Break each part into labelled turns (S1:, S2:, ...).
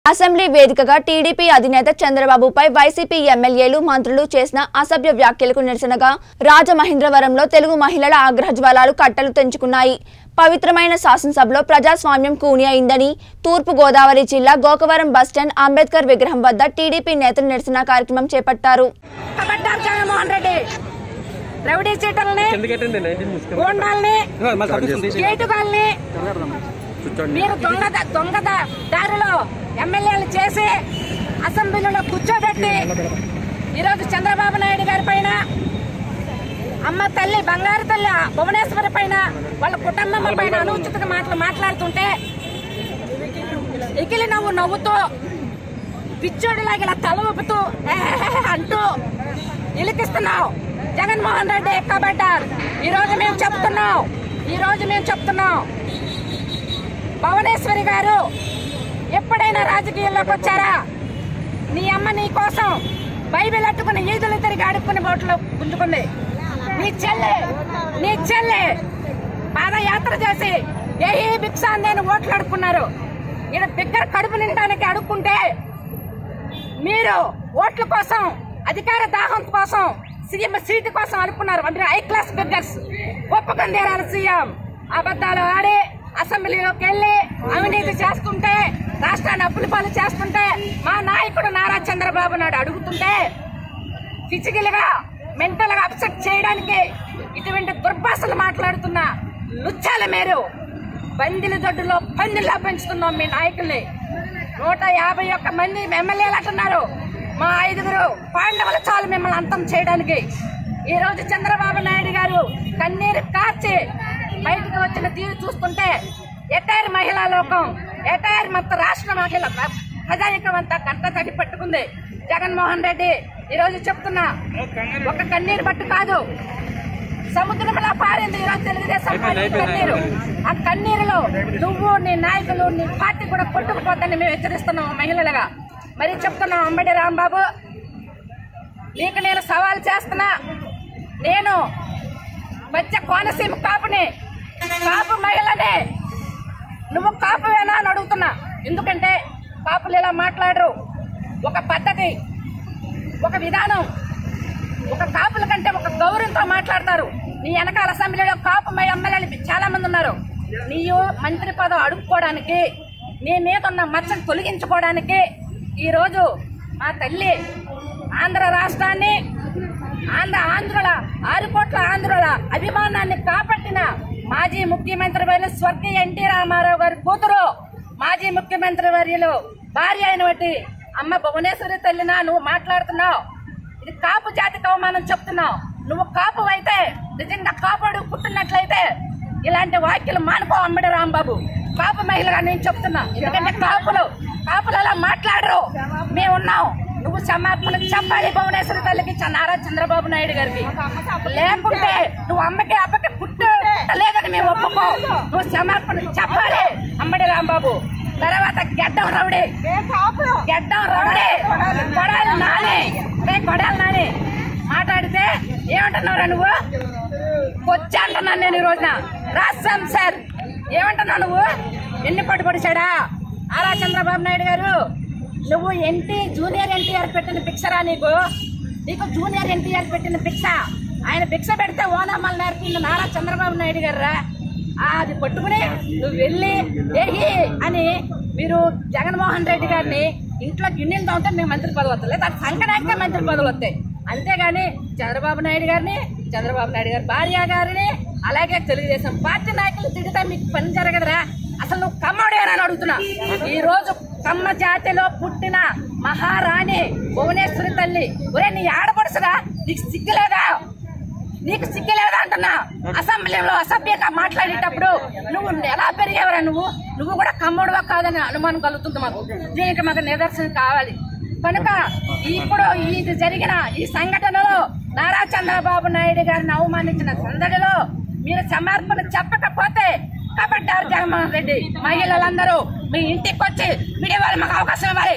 S1: Assembly వేదికగా TDP అధినేత చంద్రబాబుపై వైసీపీ ఎమ్మెల్యేలు మంత్రులు చేసిన అసభ్య వ్యాఖ్యలకు నిరసనగా రాజమహేంద్రవరంలో తెలుగు మహిళల ఆగ్రహజ్వాలాలు కట్టలు తెంచుకున్నాయి పవిత్రమైన శాసనసభలో ప్రజాస్వామ్యం కూని అయిందని తూర్పు గోదావరి జిల్లా గోకవరం బస్టాండ్ అంబేద్కర్ విగ్రహం వద్ద టీడీపీ నేతలు నిరసన కార్యక్రమం చేపట్టారు
S2: కబడ్డారు జగన్మోహన్ రెడ్డి రౌడీ సీటర్లని
S3: ఎందుకంటే నైన్టీన్ ముస్లిం
S2: గోండాల్ని
S3: కూర్చోండి
S2: కేటుగాల్ని మీరు దొంగ దొంగ దా- దారిలో ఎమ్మెల్యేలు చేసి అసెంబ్లీలో కూర్చోబెట్టి ఈరోజు చంద్రబాబు నాయుడు గారి పైన అమ్మ తల్లి బంగారు తల్లి భువనేశ్వరి పైన వాళ్ళ కుటుంబం పైన అనుచిత మాటలు మాట్లాడుతుంటే ఎకిలి నవ్వు నవ్వుతూ పిచ్చోడిలాగా ఇలా తల ఊపుతూ "ఏహ్" అంటూ ఇలికిస్తున్నావు జగన్మోహన్ రెడ్డి కబడ్డార్ ఈ రోజు మేము చెప్తున్నాం ఈ రోజు మేము చెప్తున్నాం భువనేశ్వరి గారు ఎప్పుడైనా రాజకీయాల్లోకి వచ్చారా నీ అమ్మ నీ కోసం బైబిల్ అట్టుకుని ఈదులు తిరిగి అడుక్కుని బోట్లో గుంజుకుంది నీ చెల్లె నీ చెల్లె పాదయాత్ర చేసి ఏహీ భిక్ష అని నేను ఓట్లు అడుక్కున్నారు ఈయన బిగ్గర కడుపు నిండడానికి అడుక్కుంటే మీరు ఓట్ల కోసం అధికార దాహం కోసం సీఎం సీటు కోసం అనుకున్నారు అంటే హై క్లాస్ బిగ్గర్స్ ఒప్పుకొని తీరాలి సీఎం అబద్ధాలు ఆడి అసెంబ్లీలోకి వెళ్లి అవినీతి చేస్తుంటే రాష్ట్రాన్ని అప్పుల పాలు చేస్తుంటే మా నాయకుడు నారా చంద్రబాబు నాయుడు అడుగుతుంటే ఫిజికల్ గా మెంటల్ గా అప్సెట్ చేయడానికి ఇటువంటి దుర్భాషలు మాట్లాడుతున్న లుచ్చాల మీరు బందిల దొడ్డులో పందిలా పెంచుతున్నాం మీ నాయకుల్ని నూట యాభై ఒక్క మంది ఎమ్మెల్యేలు అంటున్నారు మా ఐదుగురు పాండవులు చాలు మిమ్మల్ని అంతం చేయడానికి ఈ రోజు చంద్రబాబు నాయుడు గారు కన్నీరు కార్చి బయటకు వచ్చిన తీరు చూస్తుంటే ఎటైర్ మహిళా లోకం ఎటైర్ మొత్తం రాష్ట్ర మహిళ ప్రజానికం అంతా కంట తడి పట్టుకుంది జగన్మోహన్ రెడ్డి ఈ రోజు చెప్తున్నా ఒక కన్నీరు పట్టు కాదు సముద్రంలో పారింది ఈరోజు తెలుగుదేశం పార్టీ కన్నీరు ఆ కన్నీరులో నువ్వు నీ నాయకులు నీ పార్టీ కూడా కొట్టుకుపోతాన్ని మేము హెచ్చరిస్తున్నాం మహిళలుగా మరి చెప్తున్నాం అంబడి రాంబాబు నీకు నేను సవాల్ చేస్తున్నా నేను మధ్య కోనసీమ కాపుని కాపు మహిళనే నువ్వు కాపువేనా అని అడుగుతున్నా ఎందుకంటే కాపులు ఇలా మాట్లాడరు ఒక పద్ధతి ఒక విధానం ఒక కాపుల కంటే ఒక గౌరవంతో మాట్లాడతారు నీ వెనకాల అసెంబ్లీలో కాపు ఎమ్మెల్యేలు చాలా మంది ఉన్నారు నీవు మంత్రి పదవి అడుక్కోవడానికి నీ మీద ఉన్న మచ్చను తొలగించుకోవడానికి ఈరోజు మా తల్లి ఆంధ్ర రాష్ట్రాన్ని ఆంధ్ర ఆంధ్రుల ఆరు కోట్ల ఆంధ్రుల అభిమానాన్ని కాపాడిన మాజీ ముఖ్యమంత్రి వర్యులు స్వర్గీయ ఎన్టీ రామారావు గారి కూతురు మాజీ ముఖ్యమంత్రి వర్యులు భార్య అయిన బట్టి అమ్మ భువనేశ్వరి తల్లినా నువ్వు మాట్లాడుతున్నావు ఇది కాపు జాతికి అవమానం చెప్తున్నావు నువ్వు కాపు అయితే నిజంగా కాపాడు పుట్టినట్లయితే ఇలాంటి వాక్యలు మానుకో అమ్మడి రాంబాబు కాపు మహిళగా నేను చెప్తున్నా ఎందుకంటే కాపులు కాపులు అలా మాట్లాడరు మేము ఉన్నాం నువ్వు క్షమాపణ చెప్పాలి భువనేశ్వరి తల్లికి చ- నారా చంద్రబాబు నాయుడు గారికి లేకుంటే నువ్వు అమ్మకి అప్పకి పుట్టు లేదని మేము ఒప్పుకో నువ్వు క్షమాపణ చెప్పాలి అమ్మడి రాంబాబు తర్వాత గడ్డం రౌడీ గడ్డం రౌడీ కొడాలి నాని రే కొడాలి నాని మాట్లాడితే ఏమంటున్నావురా నువ్వు కొచ్చి అంటున్నాను నేను ఈ రోజున రాస్తాం సార్ ఏమంటున్నావు నువ్వు ఎన్ని పట్టు పొడిచాడా ఆరా చంద్రబాబు నాయుడు గారు నువ్వు ఎన్టీ జూనియర్ ఎన్టీఆర్ పెట్టిన భిక్షరా నీకు నీకు జూనియర్ ఎన్టీఆర్ పెట్టిన భిక్ష ఆయన భిక్ష పెడితే ఓనమ్మలు నేర్పింది నారా చంద్రబాబు నాయుడు గారు రా అది పట్టుకుని నువ్వు వెళ్ళి ఏహి అని మీరు జగన్మోహన్ రెడ్డి గారిని ఇంట్లో గిన్నెలు తోమితే మీకు మంత్రి పదవి వస్తుంది లేదా సంకనాకే మంత్రి పదవులు వస్తాయి అంతేగాని చంద్రబాబు నాయుడు గారిని చంద్రబాబు నాయుడు గారి భార్య గారిని అలాగే తెలుగుదేశం పార్టీ నాయకులు తిడితే మీకు పని జరగదురా అసలు నువ్వు కమ్మడేనని అడుగుతున్నా ఈ రోజు కమ్మ జాతిలో పుట్టిన మహారాణి భువనేశ్వరి తల్లి ఒరే నీ ఆడపడుసురా నీకు సిగ్గులేదా నీకు సిగ్గులేదా అంటున్నా అసెంబ్లీలో అసభ్యంగా మాట్లాడేటప్పుడు నువ్వు ఎలా పెరిగేవరా నువ్వు నువ్వు కూడా కమ్ముడువా కాదని అనుమానం కలుగుతుంది మాకు దీనికి మాకు నిదర్శనం కావాలి కనుక ఇప్పుడు ఇది జరిగిన ఈ సంఘటనలో నారా చంద్రబాబు నాయుడు గారిని అవమానించిన సందడిలో మీరు సమర్పణ చెప్పకపోతే కబడ్డారు జగన్మోహన్ రెడ్డి మహిళలందరూ మీ ఇంటికి వచ్చి మీడియా వాళ్ళు మాకు అవకాశం ఇవ్వాలి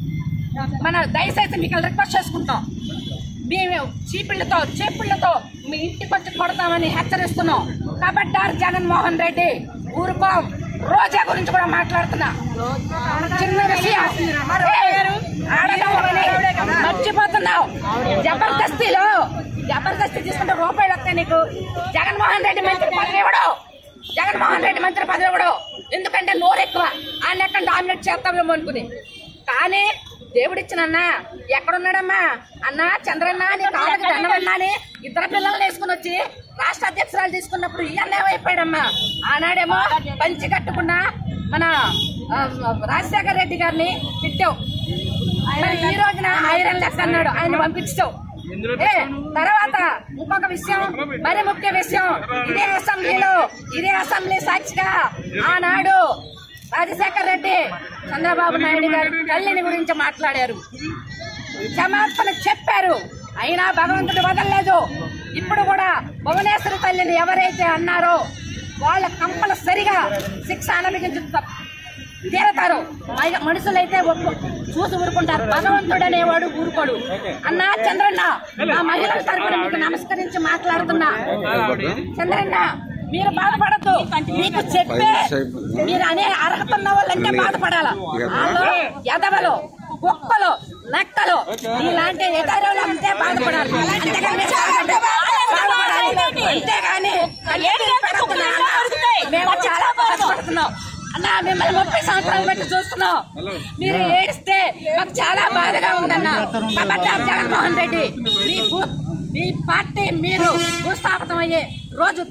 S2: మన దయచేసి మీకు రిక్వెస్ట్ చేసుకుంటాం మేము చీపిళ్లతో చీపిళ్లతో మీ ఇంటికి వచ్చి కొడతామని హెచ్చరిస్తున్నాం కబడ్డారు జగన్మోహన్ రెడ్డి ఊరుకోం రోజా గురించి కూడా మాట్లాడుతున్నా చిన్న విషయం ఏయ్, ఆడదాం అని మర్చిపోతున్నావు జబర్దస్తిలో జబర్దస్తి తీసుకుంటే రూపాయలు వస్తాయి నీకు జగన్మోహన్ రెడ్డి మంత్రి పదవి ఇవ్వడు జగన్మోహన్ రెడ్డి మంత్రి పదవి ఇవ్వడు ఎందుకంటే నోరు ఎక్కువ ఆయన ఎక్కడ డామినేట్ చేస్తామేమో అనుకుని కానీ దేవుడిచ్చిన అన్న ఎక్కడున్నాడమ్మా అన్న చంద్రన్న నీ కాళ్ళకి దండమన్నా అని ఇద్దరు పిల్లల్ని వేసుకుని వచ్చి రాష్ట్ర అధ్యక్షురాలు తీసుకున్నప్పుడు ఈ అన్న ఏమైపోయాడమ్మా ఆనాడేమో పంచి కట్టుకున్న మన ఆ, రాజశేఖర రెడ్డి గారిని తిట్టావు మరి ఈ రోజున ఐరన్ లెక్క అన్నాడు ఆయన పంపించావు ఏ తర్వాత ఇంకొక విషయం మరి ముఖ్య విషయం ఇదే అసెంబ్లీలో ఇదే అసెంబ్లీ సాక్షిగా ఆనాడు రాజశేఖర్ రెడ్డి చంద్రబాబు నాయుడు గారు తల్లిని గురించి మాట్లాడారు క్షమాపణ చెప్పారు అయినా భగవంతుడు వదలలేదు ఇప్పుడు కూడా భువనేశ్వరి తల్లిని ఎవరైతే అన్నారో వాళ్ళ కంపల్సరిగా శిక్ష అనుభవించు తీరతారు మగ- మనుషులైతే ఒప్పు చూసి ఊరుకుంటారు భగవంతుడు అనేవాడు ఊరుకోడు అన్నా చంద్రన్న ఆ మహిళల తరపున మీకు నమస్కరించి మాట్లాడుతున్నా చంద్రన్న మీరు బాధపడద్దు మీకు చెప్పే మీరు అనే అర్హత ఉన్న వాళ్ళంటే బాధపడాల వాళ్ళు ఎదవలు కుక్కలు నక్కలు ఇలాంటి ఇతరులు అంతే బాధపడాలి అంతేగాని బాధపడాలి. అంతేగాని మేము చాలా బాధపడుతున్నాం అన్న మిమ్మల్ని ముప్పై సంవత్సరాలు బట్టి చూస్తున్నాం మీరు ఏడిస్తే మాకు చాలా బాధగా ఉందన్న ఖబర్దార్ జగన్మోహన్ రెడ్డి మీ భూ- మీ పార్టీ మీరు భూస్థాపితం అయ్యే రోజు